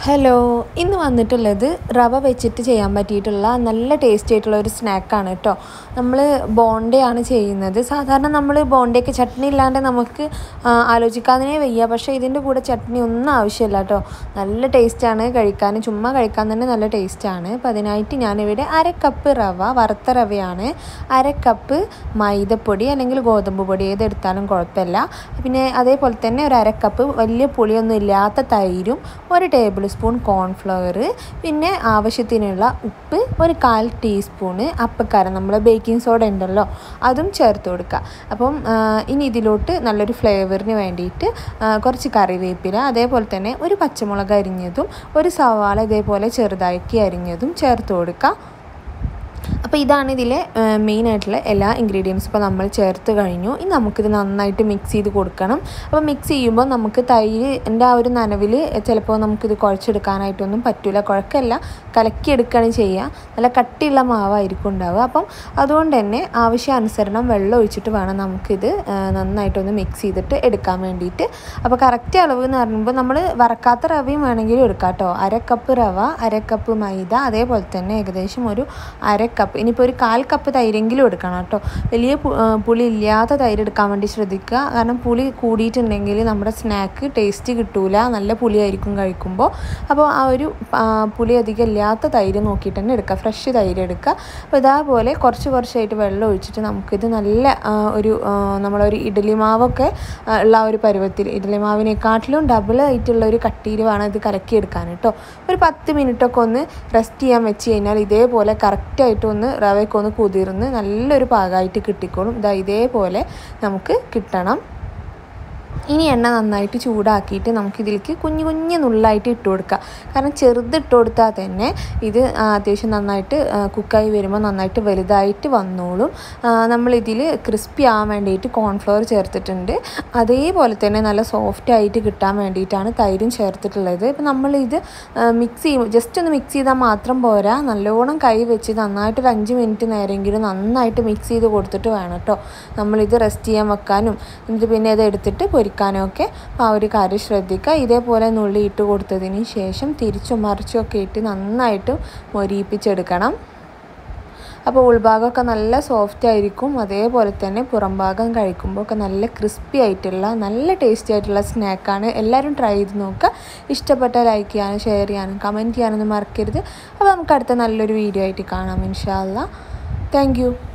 hello ഇന്ന് വന്നിട്ടുള്ളത് റവ വെച്ചിട്ട് ചെയ്യാൻ പറ്റിയിട്ടുള്ള നല്ല ടേസ്റ്റി ആയിട്ടുള്ള ഒരു സ്നാക്കാണ് കേട്ടോ നമ്മൾ ബോണ്ടയാണ് ചെയ്യുന്നത് സാധാരണ നമ്മൾ ബോണ്ടയ്ക്ക് ചട്നി ഇല്ലാണ്ട് നമുക്ക് ആ, ആലോചിക്കാതിനെ വയ്യ പക്ഷേ ഇതിൻ്റെ കൂടെ ചട്നി ഒന്നും ആവശ്യമില്ല കേട്ടോ നല്ല ടേസ്റ്റാണ് കഴിക്കാൻ ചുമ്മാ കഴിക്കാൻ തന്നെ നല്ല ടേസ്റ്റാണ് അപ്പോൾ അതിനായിട്ട് ഞാനിവിടെ അര കപ്പ് റവ വറുത്ത റവയാണ് അര കപ്പ് മൈദപ്പൊടി അല്ലെങ്കിൽ ഗോതമ്പ് പൊടി ഏതെടുത്താലും കുഴപ്പമില്ല പിന്നെ അതേപോലെ തന്നെ ഒരു അര കപ്പ് വലിയ പുളിയൊന്നും ഇല്ലാത്ത തൈരും ഒരു ടേബിൾ സ്പൂൺ കോൺഫ്ലവർ പിന്നെ ആവശ്യത്തിനുള്ള ഉപ്പ് ഒരു കാൽ ടീസ്പൂണ് അപ്പക്കാരം നമ്മൾ ബേക്കിംഗ് സോഡ ഉണ്ടല്ലോ അതും ചേർത്ത് കൊടുക്കുക അപ്പം ആ, ഇനി ഇതിലോട്ട് നല്ലൊരു ഫ്ലേവറിന് വേണ്ടിയിട്ട് ആ, കുറച്ച് കറിവേപ്പില അതേപോലെ തന്നെ ഒരു പച്ചമുളക് അരിഞ്ഞതും ഒരു സവാള ഇതേപോലെ ചെറുതാക്കി അരിഞ്ഞതും ചേർത്ത് കൊടുക്കുക അപ്പോൾ ഇതാണ് ഇതിലെ മെയിൻ ആയിട്ടുള്ള എല്ലാ ഇൻഗ്രീഡിയൻസും ഇപ്പോൾ നമ്മൾ ചേർത്ത് കഴിഞ്ഞു ഇനി നമുക്കിത് നന്നായിട്ട് മിക്സ് ചെയ്ത് കൊടുക്കണം അപ്പോൾ മിക്സ് ചെയ്യുമ്പോൾ നമുക്ക് തൈരിൻ്റെ ആ ഒരു നനവിൽ ചിലപ്പോൾ നമുക്കിത് കുഴച്ചെടുക്കാനായിട്ടൊന്നും പറ്റില്ല കുഴക്കമല്ല കലക്കിയെടുക്കുകയാണ് ചെയ്യുക നല്ല കട്ടിയുള്ള മാവായിരിക്കും ഉണ്ടാവുക അപ്പം അതുകൊണ്ട് തന്നെ ആവശ്യാനുസരണം വെള്ളം ഒഴിച്ചിട്ട് വേണം നമുക്കിത് ആ, നന്നായിട്ടൊന്ന് മിക്സ് ചെയ്തിട്ട് എടുക്കാൻ വേണ്ടിയിട്ട് അപ്പോൾ കറക്റ്റ് അളവ് എന്ന് പറയുമ്പോൾ നമ്മൾ വറക്കാത്ത റവയും വേണമെങ്കിലും എടുക്കാം കേട്ടോ അര കപ്പ് റവ അര കപ്പ് മൈദ അതേപോലെ തന്നെ ഏകദേശം ഒരു അര കപ്പ് ഇനിയിപ്പോൾ ഒരു കാൽ കപ്പ് തൈരെങ്കിലും എടുക്കണം കേട്ടോ വലിയ പു- ആ, പുളി ഇല്ലാത്ത തൈര് എടുക്കാൻ വേണ്ടി ശ്രദ്ധിക്കുക കാരണം പുളി കൂടിയിട്ടുണ്ടെങ്കിൽ നമ്മുടെ സ്നാക്ക് ടേസ്റ്റ് കിട്ടൂല നല്ല പുളിയായിരിക്കും കഴിക്കുമ്പോൾ അപ്പോൾ ആ ഒരു ആ, പുളി അധികം ഇല്ലാത്ത തൈര് നോക്കിയിട്ട് തന്നെ എടുക്കുക ഫ്രഷ് തൈര് എടുക്കുക അപ്പോൾ ഇതേപോലെ കുറച്ച് കുറച്ചായിട്ട് വെള്ളം ഒഴിച്ചിട്ട് നമുക്കിത് നല്ല ആ, ഒരു ആ, നമ്മളൊരു ഇഡ്ഡലി മാവൊക്കെ ആ, ഉള്ള ആ ഒരു പരുവത്തിൽ ഇഡ്ഡലി മാവിനെക്കാട്ടിലും ഡബിൾ ആയിട്ടുള്ള ഒരു കട്ടിയിൽ വേണം ഇത് കലക്കിയെടുക്കാൻ കേട്ടോ ഒരു പത്ത് മിനിറ്റൊക്കെ ഒന്ന് റെസ്റ്റ് ചെയ്യാൻ വെച്ച് കഴിഞ്ഞാൽ ഇതേപോലെ കറക്റ്റായിട്ട് ഒന്ന് റവയൊക്കെ ഒന്ന് കുതിർന്ന് നല്ലൊരു പാകമായിട്ട് കിട്ടിക്കോളും ഇതാ ഇതേപോലെ നമുക്ക് കിട്ടണം ഇനി എണ്ണ നന്നായിട്ട് ചൂടാക്കിയിട്ട് നമുക്കിതിലേക്ക് കുഞ്ഞു കുഞ്ഞു നുള്ളായിട്ട് ഇട്ട് കൊടുക്കുക കാരണം ചെറുത് ഇട്ട് കൊടുത്താൽ തന്നെ ഇത് ആ, അത്യാവശ്യം നന്നായിട്ട് ആ, കുക്കായി വരുമ്പോൾ നന്നായിട്ട് വലുതായിട്ട് വന്നോളും ആ, നമ്മളിതിൽ ക്രിസ്പി ആവാൻ വേണ്ടിയിട്ട് കോൺഫ്ലവർ ചേർത്തിട്ടുണ്ട് അതേപോലെ തന്നെ നല്ല സോഫ്റ്റ് ആയിട്ട് കിട്ടാൻ വേണ്ടിയിട്ടാണ് തൈരും ചേർത്തിട്ടുള്ളത് ഇപ്പം നമ്മളിത് മിക്സ് ചെയ്യും ജസ്റ്റ് ഒന്ന് മിക്സ് ചെയ്താൽ മാത്രം പോരാ നല്ലോണം കൈ വെച്ച് നന്നായിട്ട് ഒരു അഞ്ച് മിനിറ്റ് നേരമെങ്കിലും നന്നായിട്ട് മിക്സ് ചെയ്ത് കൊടുത്തിട്ട് വേണം കേട്ടോ നമ്മളിത് റെസ്റ്റ് ചെയ്യാൻ വെക്കാനും എന്നിട്ട് പിന്നെ ഇത് എടുത്തിട്ട് പൊരിക്കാനും ഒക്കെ അപ്പോൾ ആ ഒരു കാര്യം ശ്രദ്ധിക്കുക ഇതേപോലെ നുള്ളി ഇട്ട് കൊടുത്തതിന് ശേഷം തിരിച്ചും മറിച്ചും ഒക്കെ ഇട്ട് നന്നായിട്ട് മൊരിയിപ്പിച്ചെടുക്കണം അപ്പോൾ ഉൾഭാഗമൊക്കെ നല്ല സോഫ്റ്റ് ആയിരിക്കും അതേപോലെ തന്നെ പുറം ഭാഗം കഴിക്കുമ്പോൾ ഒക്കെ നല്ല ക്രിസ്പി ആയിട്ടുള്ള നല്ല ടേസ്റ്റി ആയിട്ടുള്ള സ്നാക്കാണ് എല്ലാവരും ട്രൈ ചെയ്ത് നോക്കുക ഇഷ്ടപ്പെട്ട ലൈക്ക് ചെയ്യാനും ഷെയർ ചെയ്യാനും കമൻറ്റ് ചെയ്യാനൊന്നും മറക്കരുത് അപ്പോൾ നമുക്ക് അടുത്ത നല്ലൊരു വീഡിയോ ആയിട്ട് കാണാം ഇൻഷാല്ല താങ്ക് യു